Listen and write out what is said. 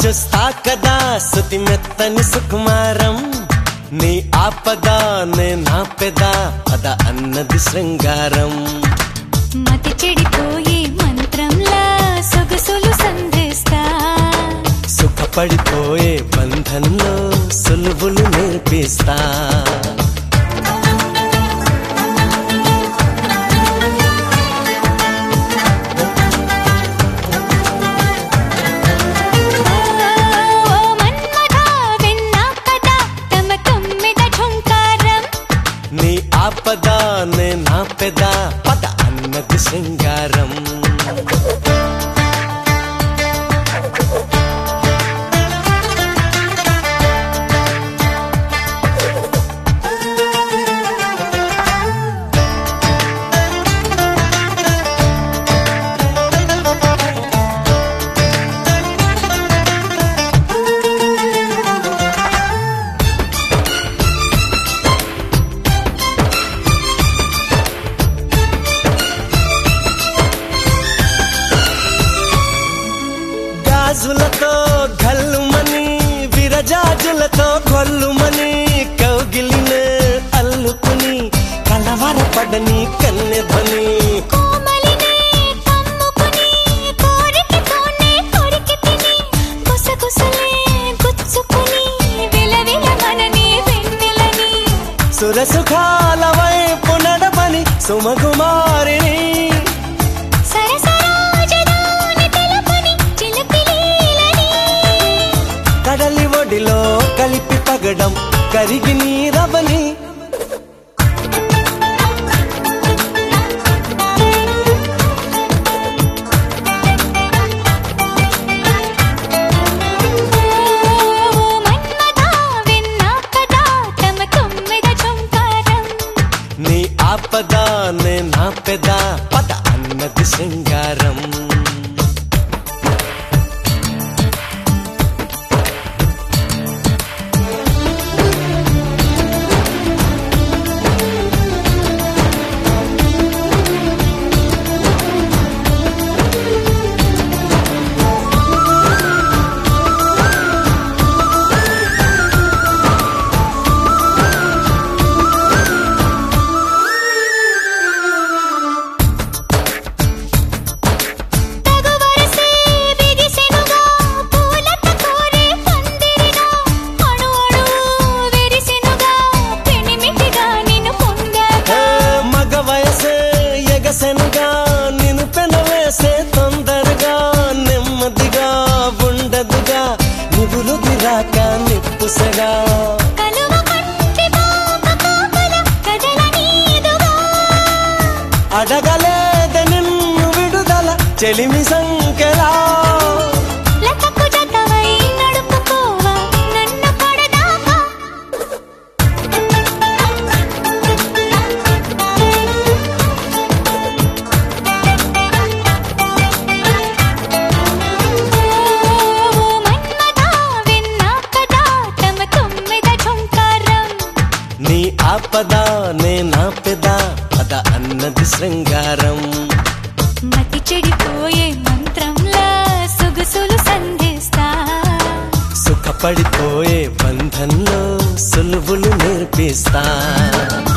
చూస్తా కదా సుతి మెత్తని సుకుమారం నీ ఆపద నే నా పెద పద అన్నది శృంగారం మతి చెడిపోయే మంత్రంలా సొగసులు సంధిస్తా సుఖపడిపోయే బంధంలో సులువులు నేర్పిస్తా ఓ మన్మథ విన్నా కదా తమ తొమ్మిద ఝుంకారం నీ ఆపద నే నా పెద పద అన్నది శృంగారం గాజులతో గల్లుమని విరజాజులతో కొల్లుమని కౌగిలినే అల్లుకుని కలవరపడని కన్నెధని కోమలినే కమ్ముకుని కోరికతోనే కొరికి తిని గుసగుసలే గుచ్చుకుని విలవిల మనని వెన్నెలని సురసుఖాల వైపు నడపని సుమకుమారిని సరసరాజధాని తెలుపని చిలిపిలీలని కడలి ఒడిలో కలిపి పగడం కరిగి నీరవని ఓ మన్మథ విన్నా కదా తమ తొమ్మిద ఝుంకారం నీ ఆపద నే నా పెద పద అన్నది శృంగారం తగు వరసే విరిసెనుగా పూలత కోరే పందిరిగా అణు అణువు విరిసెనుగా పెనిమిటిగా నిన్ను పొందాగా ఏ మగ వయసే ఎగసెనుగా నిన్ను పెనవేసే తొందరగా నెమ్మదిగా ఉండదుగా నువ్వులు దిరాక నిప్పుసగా కలువ కంటి పాప కాపల కదల నీదుగా అడగలేద నిన్ను విడుదల చెలిమి సంకెలా లతకు జతవై నడుపుకోవా నన్ను పడదాకా ఓ మన్మథ విన్నా కదా తమ తొమ్మిద ఝుంకారం నీ ఆపద నే నా పెద పద అన్నది శృంగారం మతి చెడిపోయే మంత్రంలా సొగసులు సంధిస్తా సుఖపడిపోయే బంధంలో సులువులు నేర్పిస్తా